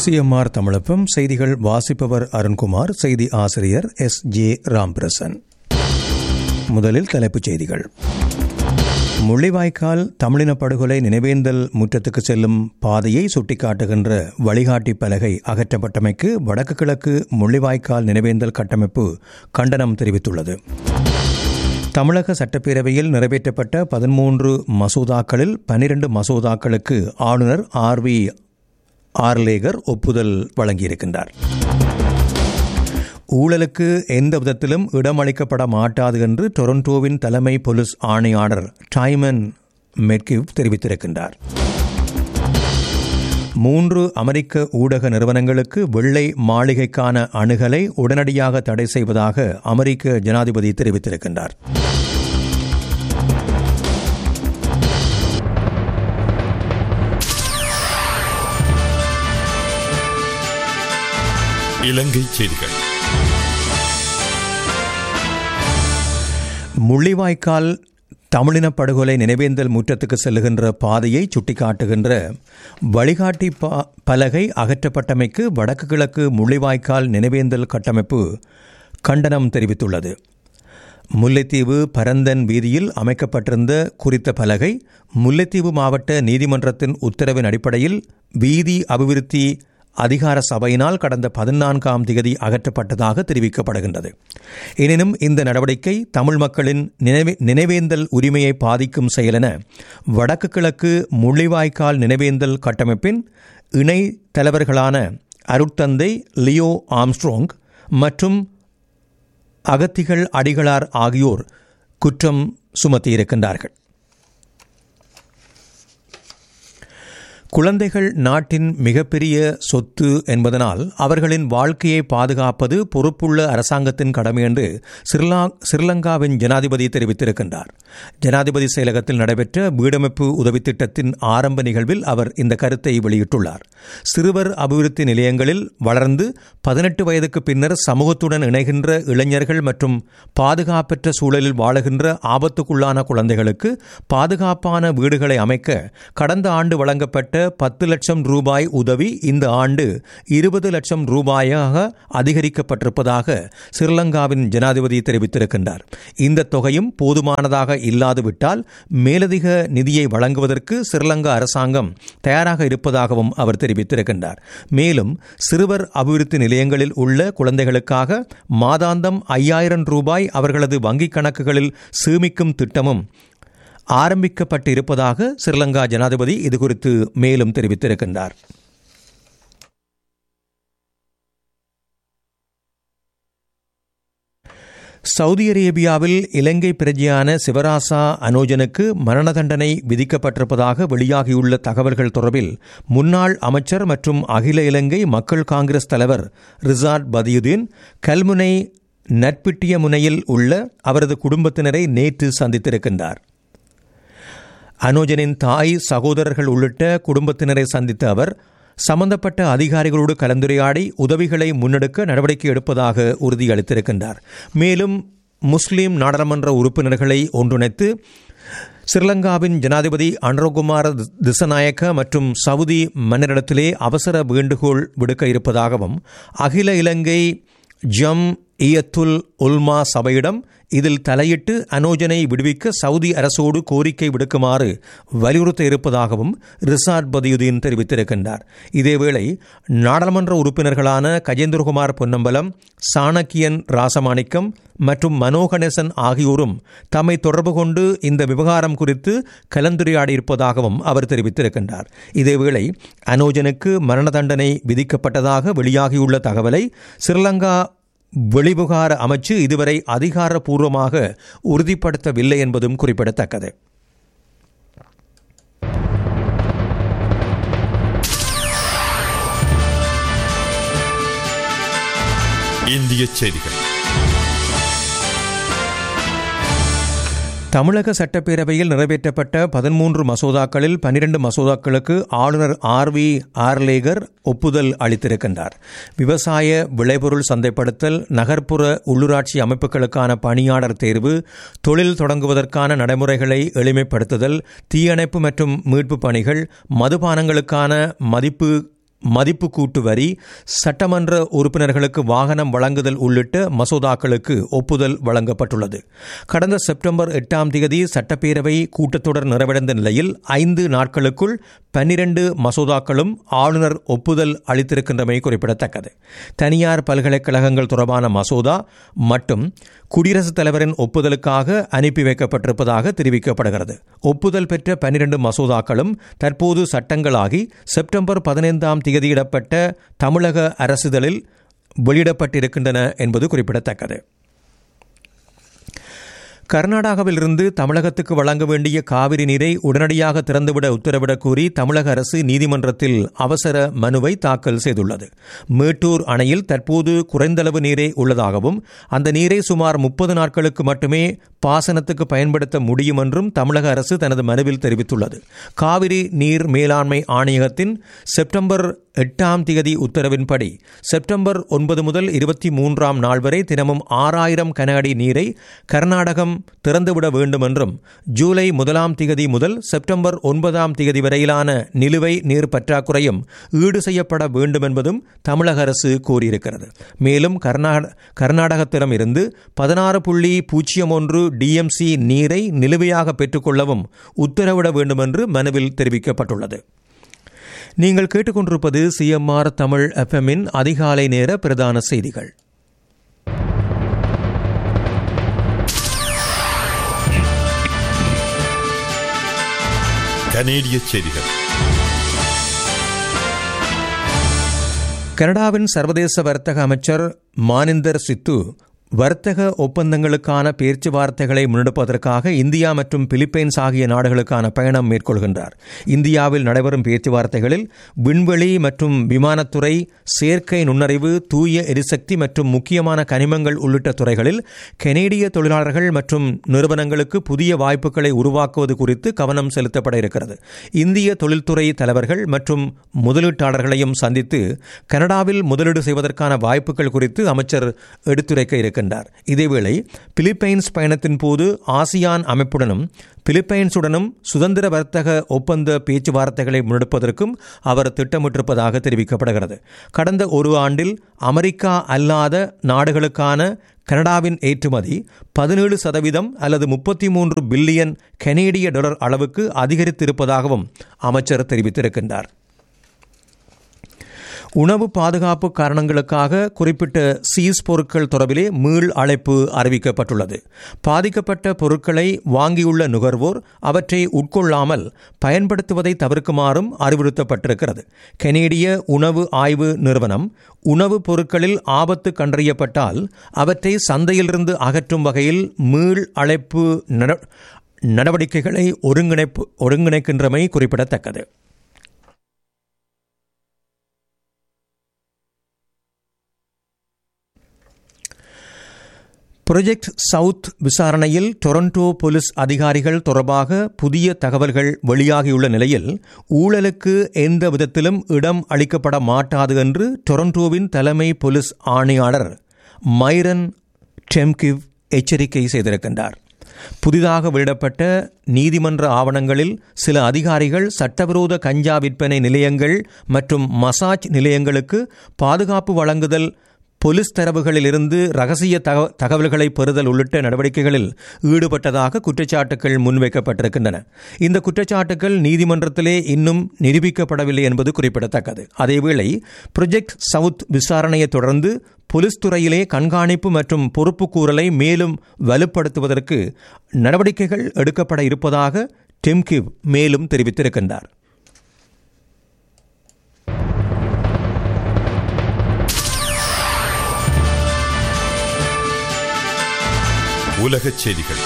CMR தமிழப்பம் செய்திகள் வாசிப்பவர் அருண்குமார் செய்தி ஆசிரியர் எஸ் ஜே ராம்பிரசன் முதலில் தலைப்புச் செய்திகள் முள்ளிவாய்க்கால் தமிழின படுகொலை நினைவேந்தல் முற்றத்துக்கு செல்லும் பாதையை சுட்டிக்காட்டுகின்ற வழிகாட்டி பலகை அகற்றப்பட்டமைக்கு வடக்கு கிழக்கு முள்ளிவாய்க்கால் நினைவேந்தல் கட்டமைப்பு கண்டனம் தெரிவித்துள்ளது தமிழக சட்டப்பேரவையில் நிறைவேற்றப்பட்ட பதிமூன்று மசோதாக்களில் பனிரண்டு மசோதாக்களுக்கு ஆளுநர் ஆர் வி ஆர்லேகர் ஒப்புதல் வழங்கியிருக்கின்றார் ஊழலுக்கு எந்த விதத்திலும் இடமளிக்கப்பட மாட்டாது என்று டொரண்டோவின் தலைமை போலீஸ் ஆணையாளர் டைமன் மெட்கிவ் தெரிவித்திருக்கின்றார் மூன்று அமெரிக்க ஊடக நிறுவனங்களுக்கு வெள்ளை மாளிகைக்கான அணுகலை உடனடியாக தடை செய்வதாக அமெரிக்க ஜனாதிபதி தெரிவித்திருக்கின்றார் இலங்கை செய்திகள் முள்ளிவாய்க்கால் தமிழின படுகொலை நினைவேந்தல் முற்றத்துக்கு செல்லுகின்ற பாதையை சுட்டிக்காட்டுகின்ற வழிகாட்டி பலகை அகற்றப்பட்டமைக்கு வடக்கு கிழக்கு முள்ளிவாய்க்கால் நினைவேந்தல் கட்டமைப்பு கண்டனம் தெரிவித்துள்ளது முல்லைத்தீவு பரந்தன் வீதியில் அமைக்கப்பட்டிருந்த குறித்த பலகை முல்லைத்தீவு மாவட்ட நீதிமன்றத்தின் உத்தரவின் அடிப்படையில் வீதி அபிவிருத்தி அதிகார சபையினால் கடந்த பதினான்காம் திகதி அகற்றப்பட்டதாக தெரிவிக்கப்படுகின்றது எனினும் இந்த நடவடிக்கை தமிழ் மக்களின் நினைவே நினைவேந்தல் உரிமையை பாதிக்கும் செயலென வடக்கு கிழக்கு முள்ளிவாய்க்கால் நினைவேந்தல் கட்டமைப்பின் இணை தலைவர்களான அருட்தந்தை லியோ ஆம்ஸ்ட்ரோங் மற்றும் அகத்திகள் அடிகளார் ஆகியோர் குற்றம் சுமத்தியிருக்கின்றார்கள் குழந்தைகள் நாட்டின் மிகப்பெரிய சொத்து என்பதனால் அவர்களின் வாழ்க்கையை பாதுகாப்பது பொறுப்புள்ள அரசாங்கத்தின் கடமை என்று ஸ்ரீலங்காவின் ஜனாதிபதி தெரிவித்திருக்கின்றார் ஜனாதிபதி செயலகத்தில் நடைபெற்ற வீடமைப்பு உதவி திட்டத்தின் ஆரம்ப நிகழ்வில் அவர் இந்த கருத்தை வெளியிட்டுள்ளார் சிறுவர் அபிவிருத்தி நிலையங்களில் வளர்ந்து பதினெட்டு வயதுக்கு பின்னர் சமூகத்துடன் இணைகின்ற இளைஞர்கள் மற்றும் பாதுகாப்பற்ற சூழலில் வாழுகின்ற ஆபத்துக்குள்ளான குழந்தைகளுக்கு பாதுகாப்பான வீடுகளை அமைக்க கடந்த ஆண்டு வழங்கப்பட்ட பத்து லட்சம் ரூபாய் உதவி இந்த ஆண்டு இருபது லட்சம் ரூபாயாக அதிகரிக்கப்பட்டிருப்பதாக ஸ்ரீலங்காவின் ஜனாதிபதி தெரிவித்திருக்கின்றார் இந்த தொகையும் போதுமானதாக இல்லாதுவிட்டால் மேலதிக நிதியை வழங்குவதற்கு ஸ்ரீலங்கா அரசாங்கம் தயாராக இருப்பதாகவும் அவர் தெரிவித்திருக்கின்றார் மேலும் சிறுவர் அபிவிருத்தி நிலையங்களில் உள்ள குழந்தைகளுக்காக மாதாந்தம் ஐயாயிரம் ரூபாய் அவர்களது வங்கிக் கணக்குகளில் சேமிக்கும் திட்டமும் ஆரம்பிக்கப்பட்டு இருப்பதாக ஸ்ரீலங்கா ஜனாதிபதி இதுகுறித்து மேலும் தெரிவித்திருக்கின்றார் சவுதி அரேபியாவில் இலங்கை பிரஜையான சிவராசா அனோஜனுக்கு மரண தண்டனை விதிக்கப்பட்டிருப்பதாக வெளியாகியுள்ள தகவல்கள் தொடர்பில் முன்னாள் அமைச்சர் மற்றும் அகில இலங்கை மக்கள் காங்கிரஸ் தலைவர் ரிசார்ட் பதியுதீன் கல்முனை நட்பிட்டிய முனையில் உள்ள அவரது குடும்பத்தினரை நேற்று சந்தித்திருக்கின்றார் அனோஜனின் தாய் சகோதரர்கள் உள்ளிட்ட குடும்பத்தினரை சந்தித்த அவர் சம்பந்தப்பட்ட அதிகாரிகளோடு கலந்துரையாடி உதவிகளை முன்னெடுக்க நடவடிக்கை எடுப்பதாக உறுதியளித்திருக்கின்றார் மேலும் முஸ்லிம் நாடாளுமன்ற உறுப்பினர்களை ஒன்றிணைத்து ஸ்ரீலங்காவின் ஜனாதிபதி அன்ரோகுமார் திசநாயக்க மற்றும் சவுதி மன்னரிடத்திலே அவசர வேண்டுகோள் விடுக்க இருப்பதாகவும் அகில இலங்கை ஜம் இயத்துல் உல்மா சபையிடம் இதில் தலையிட்டு அனோஜனை விடுவிக்க சவுதி அரசோடு கோரிக்கை விடுக்குமாறு வலியுறுத்த இருப்பதாகவும் ரிசார்ட் பதியுதீன் தெரிவித்திருக்கின்றார் இதேவேளை நாடாளுமன்ற உறுப்பினர்களான கஜேந்திரகுமார் பொன்னம்பலம் சாணக்கியன் ராசமாணிக்கம் மற்றும் மனோகணேசன் ஆகியோரும் தம்மை தொடர்பு கொண்டு இந்த விவகாரம் குறித்து கலந்துரையாடியிருப்பதாகவும் அவர் தெரிவித்திருக்கின்றார் இதேவேளை அனோஜனுக்கு மரண தண்டனை விதிக்கப்பட்டதாக வெளியாகியுள்ள தகவலை ஸ்ரீலங்கா வெளிவிகார அமைச்சு இதுவரை அதிகாரப்பூர்வமாக உறுதிப்படுத்தவில்லை என்பதும் குறிப்பிடத்தக்கது இந்திய செய்திகள் தமிழக சட்டப்பேரவையில் நிறைவேற்றப்பட்ட பதிமூன்று மசோதாக்களில் பனிரண்டு மசோதாக்களுக்கு ஆளுநர் ஆர் வி ஆர்லேகர் ஒப்புதல் அளித்திருக்கின்றார் விவசாய விளைபொருள் சந்தைப்படுத்தல் நகர்ப்புற உள்ளூராட்சி அமைப்புகளுக்கான பணியாளர் தேர்வு தொழில் தொடங்குவதற்கான நடைமுறைகளை எளிமைப்படுத்துதல் தீயணைப்பு மற்றும் மீட்பு பணிகள் மதுபானங்களுக்கான மதிப்பு மதிப்பு கூட்டு வரி சட்டமன்ற உறுப்பினர்களுக்கு வாகனம் வழங்குதல் உள்ளிட்ட மசோதாக்களுக்கு ஒப்புதல் வழங்கப்பட்டுள்ளது கடந்த செப்டம்பர் எட்டாம் தேதி சட்டப்பேரவை கூட்டத்தொடர் நிறைவடைந்த நிலையில் ஐந்து நாட்களுக்குள் பன்னிரண்டு மசோதாக்களும் ஆளுநர் ஒப்புதல் அளித்திருக்கின்றமை குறிப்பிடத்தக்கது தனியார் பல்கலைக்கழகங்கள் தொடர்பான மசோதா மட்டும் குடியரசுத் தலைவரின் ஒப்புதலுக்காக அனுப்பி வைக்கப்பட்டிருப்பதாக தெரிவிக்கப்படுகிறது ஒப்புதல் பெற்ற பன்னிரண்டு மசோதாக்களும் தற்போது சட்டங்களாகி செப்டம்பர் பதினைந்தாம் தேதியிடப்பட்ட தமிழக அரசிதழில் வெளியிடப்பட்டிருக்கின்றன என்பது குறிப்பிடத்தக்கது கர்நாடகாவிலிருந்து தமிழகத்துக்கு வழங்க வேண்டிய காவிரி நீரை உடனடியாக திறந்துவிட உத்தரவிடக் கோரி தமிழக அரசு நீதிமன்றத்தில் அவசர மனுவை தாக்கல் செய்துள்ளது மேட்டூர் அணையில் தற்போது குறைந்தளவு நீரே உள்ளதாகவும் அந்த நீரை சுமார் முப்பது நாட்களுக்கு மட்டுமே பாசனத்துக்கு பயன்படுத்த முடியும் என்றும் தமிழக அரசு தனது மனுவில் தெரிவித்துள்ளது காவிரி நீர் மேலாண்மை ஆணையகத்தின் செப்டம்பர் எட்டாம் தேதி உத்தரவின்படி செப்டம்பர் ஒன்பது முதல் இருபத்தி மூன்றாம் நாள் வரை தினமும் ஆறாயிரம் கன அடி நீரை கர்நாடகம் திறந்துவிட வேண்டும் என்றும் ஜூலை முதலாம் தேதி முதல் செப்டம்பர் ஒன்பதாம் தேதி வரையிலான நிலுவை நீர் பற்றாக்குறையும் ஈடு செய்யப்பட வேண்டும் என்பதும் தமிழக அரசு கூறியிருக்கிறது மேலும் கர்நாடகத்திடம் இருந்து பதினாறு புள்ளி பூஜ்ஜியம் ஒன்று டிஎம்சி நீரை நிலுவையாக பெற்றுக்கொள்ளவும் உத்தரவிட வேண்டும் என்று மனுவில் தெரிவிக்கப்பட்டுள்ளது நீங்கள் கேட்டுக்கொண்டிருப்பது சிஎம்ஆர் தமிழ் எஃப்எம்மின் அதிகாலை நேர பிரதான செய்திகள் கனேடிய செய்திகள் கனடாவின் சர்வதேச வர்த்தக அமைச்சர் மானிந்தர் சித்து வர்த்தக ஒப்பந்தங்களுக்கான பேச்சுவார்த்தைகளை முன்னெடுப்பதற்காக இந்தியா மற்றும் பிலிப்பைன்ஸ் ஆகிய நாடுகளுக்கான பயணம் மேற்கொள்கின்றார் இந்தியாவில் நடைபெறும் பேச்சுவார்த்தைகளில் விண்வெளி மற்றும் விமானத்துறை செயற்கை நுண்ணறிவு தூய எரிசக்தி மற்றும் முக்கியமான கனிமங்கள் உள்ளிட்ட துறைகளில் கனேடிய தொழிலாளர்கள் மற்றும் நிறுவனங்களுக்கு புதிய வாய்ப்புகளை உருவாக்குவது குறித்து கவனம் செலுத்தப்பட இருக்கிறது இந்திய தொழில்துறை தலைவர்கள் மற்றும் முதலீட்டாளர்களையும் சந்தித்து கனடாவில் முதலீடு செய்வதற்கான வாய்ப்புகள் குறித்து அமைச்சர் எடுத்துரைக்க இருக்கிறார் இருக்கின்றார் இதேவேளை பிலிப்பைன்ஸ் பயணத்தின் போது ஆசியான் அமைப்புடனும் பிலிப்பைன்ஸுடனும் சுதந்திர வர்த்தக ஒப்பந்த பேச்சுவார்த்தைகளை முன்னெடுப்பதற்கும் அவர் திட்டமிட்டிருப்பதாக தெரிவிக்கப்படுகிறது கடந்த ஒரு ஆண்டில் அமெரிக்கா அல்லாத நாடுகளுக்கான கனடாவின் ஏற்றுமதி பதினேழு சதவீதம் அல்லது முப்பத்தி மூன்று பில்லியன் கனேடிய டாலர் அளவுக்கு அதிகரித்திருப்பதாகவும் அமைச்சர் தெரிவித்திருக்கின்றார் உணவு பாதுகாப்பு காரணங்களுக்காக குறிப்பிட்ட சீஸ் பொருட்கள் தொடர்பிலே மீள் அழைப்பு அறிவிக்கப்பட்டுள்ளது பாதிக்கப்பட்ட பொருட்களை வாங்கியுள்ள நுகர்வோர் அவற்றை உட்கொள்ளாமல் பயன்படுத்துவதை தவிர்க்குமாறும் அறிவுறுத்தப்பட்டிருக்கிறது கனேடிய உணவு ஆய்வு நிறுவனம் உணவுப் பொருட்களில் ஆபத்து கண்டறியப்பட்டால் அவற்றை சந்தையிலிருந்து அகற்றும் வகையில் மீள் அழைப்பு நடவடிக்கைகளை ஒருங்கிணைப்பு ஒருங்கிணைக்கின்றமை குறிப்பிடத்தக்கது புரொஜெக்ட் சவுத் விசாரணையில் டொரண்டோ போலீஸ் அதிகாரிகள் தொடர்பாக புதிய தகவல்கள் வெளியாகியுள்ள நிலையில் ஊழலுக்கு எந்த விதத்திலும் இடம் அளிக்கப்பட மாட்டாது என்று டொரண்டோவின் தலைமை போலீஸ் ஆணையாளர் மைரன் டெம்கிவ் எச்சரிக்கை செய்திருக்கின்றார் புதிதாக வெளியிடப்பட்ட நீதிமன்ற ஆவணங்களில் சில அதிகாரிகள் சட்டவிரோத கஞ்சா விற்பனை நிலையங்கள் மற்றும் மசாஜ் நிலையங்களுக்கு பாதுகாப்பு வழங்குதல் போலீஸ் தரவுகளிலிருந்து ரகசிய தகவல்களை பெறுதல் உள்ளிட்ட நடவடிக்கைகளில் ஈடுபட்டதாக குற்றச்சாட்டுகள் முன்வைக்கப்பட்டிருக்கின்றன இந்த குற்றச்சாட்டுகள் நீதிமன்றத்திலே இன்னும் நிரூபிக்கப்படவில்லை என்பது குறிப்பிடத்தக்கது அதேவேளை புரொஜெக்ட் சவுத் விசாரணையை தொடர்ந்து போலீஸ் துறையிலே கண்காணிப்பு மற்றும் பொறுப்புக்கூறலை மேலும் வலுப்படுத்துவதற்கு நடவடிக்கைகள் எடுக்கப்பட இருப்பதாக டிம்கிவ் மேலும் தெரிவித்திருக்கின்றார் உலகச் செய்திகள்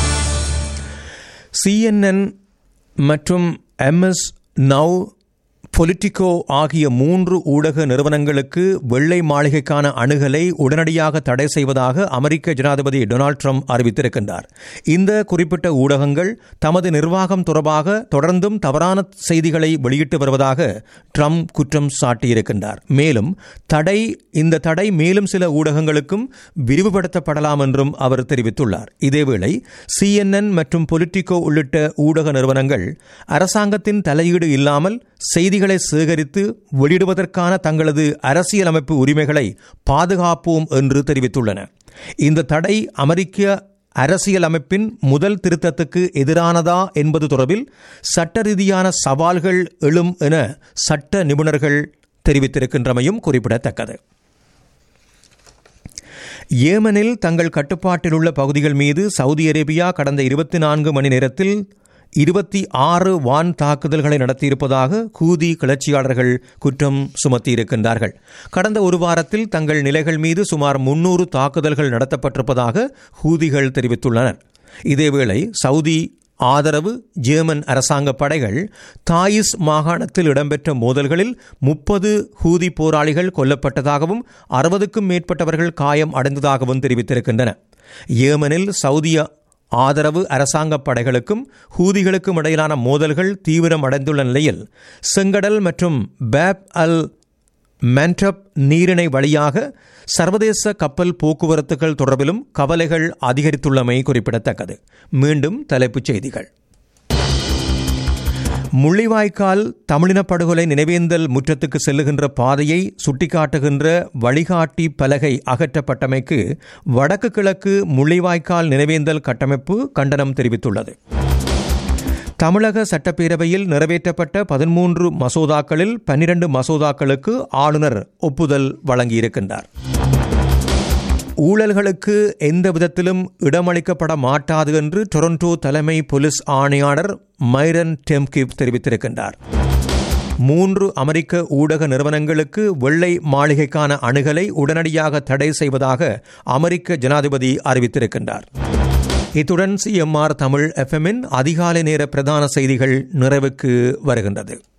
சிஎன்என் மற்றும் எம்எஸ் நவ் பொலிட்டிகோ ஆகிய மூன்று ஊடக நிறுவனங்களுக்கு வெள்ளை மாளிகைக்கான அணுகலை உடனடியாக தடை செய்வதாக அமெரிக்க ஜனாதிபதி டொனால்ட் ட்ரம்ப் அறிவித்திருக்கின்றார் இந்த குறிப்பிட்ட ஊடகங்கள் தமது நிர்வாகம் தொடர்பாக தொடர்ந்தும் தவறான செய்திகளை வெளியிட்டு வருவதாக ட்ரம்ப் குற்றம் சாட்டியிருக்கின்றார் மேலும் தடை இந்த தடை மேலும் சில ஊடகங்களுக்கும் விரிவுபடுத்தப்படலாம் என்றும் அவர் தெரிவித்துள்ளார் இதேவேளை சிஎன்என் மற்றும் பொலிட்டிகோ உள்ளிட்ட ஊடக நிறுவனங்கள் அரசாங்கத்தின் தலையீடு இல்லாமல் செய்திகளை சேகரித்து வெளியிடுவதற்கான தங்களது அரசியலமைப்பு உரிமைகளை பாதுகாப்போம் என்று தெரிவித்துள்ளன இந்த தடை அமெரிக்க அரசியலமைப்பின் முதல் திருத்தத்துக்கு எதிரானதா என்பது தொடர்பில் சட்ட ரீதியான சவால்கள் எழும் என சட்ட நிபுணர்கள் தெரிவித்திருக்கின்றமையும் குறிப்பிடத்தக்கது ஏமனில் தங்கள் கட்டுப்பாட்டில் உள்ள பகுதிகள் மீது சவுதி அரேபியா கடந்த இருபத்தி நான்கு மணி நேரத்தில் இருபத்தி ஆறு வான் தாக்குதல்களை நடத்தியிருப்பதாக கூதி கிளர்ச்சியாளர்கள் குற்றம் சுமத்தியிருக்கின்றார்கள் கடந்த ஒரு வாரத்தில் தங்கள் நிலைகள் மீது சுமார் முன்னூறு தாக்குதல்கள் நடத்தப்பட்டிருப்பதாக ஹூதிகள் தெரிவித்துள்ளனர் இதேவேளை சவுதி ஆதரவு ஜேர்மன் அரசாங்க படைகள் தாயிஸ் மாகாணத்தில் இடம்பெற்ற மோதல்களில் முப்பது ஹூதி போராளிகள் கொல்லப்பட்டதாகவும் அறுபதுக்கும் மேற்பட்டவர்கள் காயம் அடைந்ததாகவும் தெரிவித்திருக்கின்றன ஏமனில் சவுதிய ஆதரவு அரசாங்க படைகளுக்கும் ஹூதிகளுக்கும் இடையிலான மோதல்கள் தீவிரம் அடைந்துள்ள நிலையில் செங்கடல் மற்றும் பேப் அல் மென்டப் நீரிணை வழியாக சர்வதேச கப்பல் போக்குவரத்துகள் தொடர்பிலும் கவலைகள் அதிகரித்துள்ளமை குறிப்பிடத்தக்கது மீண்டும் தலைப்புச் செய்திகள் முள்ளிவாய்க்கால் தமிழின படுகொலை நினைவேந்தல் முற்றத்துக்கு செல்லுகின்ற பாதையை சுட்டிக்காட்டுகின்ற வழிகாட்டி பலகை அகற்றப்பட்டமைக்கு வடக்கு கிழக்கு முள்ளிவாய்க்கால் நினைவேந்தல் கட்டமைப்பு கண்டனம் தெரிவித்துள்ளது தமிழக சட்டப்பேரவையில் நிறைவேற்றப்பட்ட பதிமூன்று மசோதாக்களில் பன்னிரண்டு மசோதாக்களுக்கு ஆளுநர் ஒப்புதல் வழங்கியிருக்கின்றார் ஊழல்களுக்கு எந்த விதத்திலும் இடமளிக்கப்பட மாட்டாது என்று டொரண்டோ தலைமை போலீஸ் ஆணையாளர் மைரன் டெம்கிப் தெரிவித்திருக்கின்றார் மூன்று அமெரிக்க ஊடக நிறுவனங்களுக்கு வெள்ளை மாளிகைக்கான அணுகலை உடனடியாக தடை செய்வதாக அமெரிக்க ஜனாதிபதி அறிவித்திருக்கின்றார் இத்துடன் சிஎம்ஆர் தமிழ் எஃப்எம்மின் அதிகாலை நேர பிரதான செய்திகள் நிறைவுக்கு வருகின்றது